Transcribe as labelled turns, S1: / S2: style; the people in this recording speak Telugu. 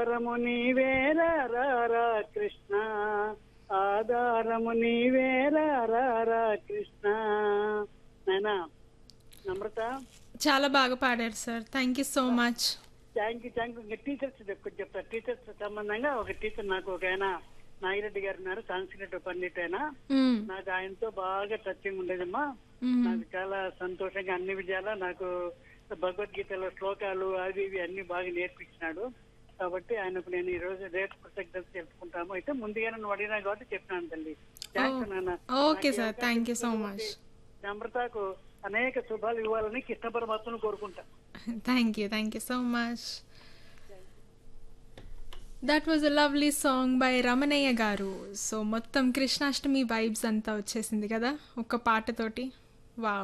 S1: ఆధారము నీవేరా రారా కృష్ణ ఆధారము నీవేరా రారా కృష్ణ నాయనా నమ్రత
S2: చాలా బాగా పాడారు sir thank you so much
S1: thank you thank you ఇంకా టీచర్స్ కొంచెం చెప్తా టీచర్స్ సంబంధంగా ఒక టీచర్ నాకు ఒక ఆయన నాగిరెడ్డి గారు ఉన్నారు సాంస్క్రిట్ పండిట్ ఆయన నాకు ఆయనతో బాగా టచింగ్ ఉండేదమ్మా నాకు చాలా సంతోషంగా అన్ని విజయాల నాకు భగవద్గీతలో శ్లోకాలు అవి ఇవి అన్ని బాగా నేర్పించినాడు కాబట్టి ఆయనకు నేను ఈ రోజు రేపు కృతజ్ఞత తెలుపుకుంటాము అయితే ముందుగానే నువ్వు అడిగినా కాబట్టి చెప్పినాను తల్లి థ్యాంక్స్ నాన్న
S2: okay sir thank you so much
S1: నమ్రతకు అనేక శుభాలు ఇవ్వాలని కృష్ణ పరమాత్మను కోరుకుంటా
S2: thank you thank you so much that was a lovely song by Ramanayya garu so మొత్తం కృష్ణాష్టమి వైబ్స్ అంతా వచ్చేసింది కదా ఒక పాటతోటి వావ్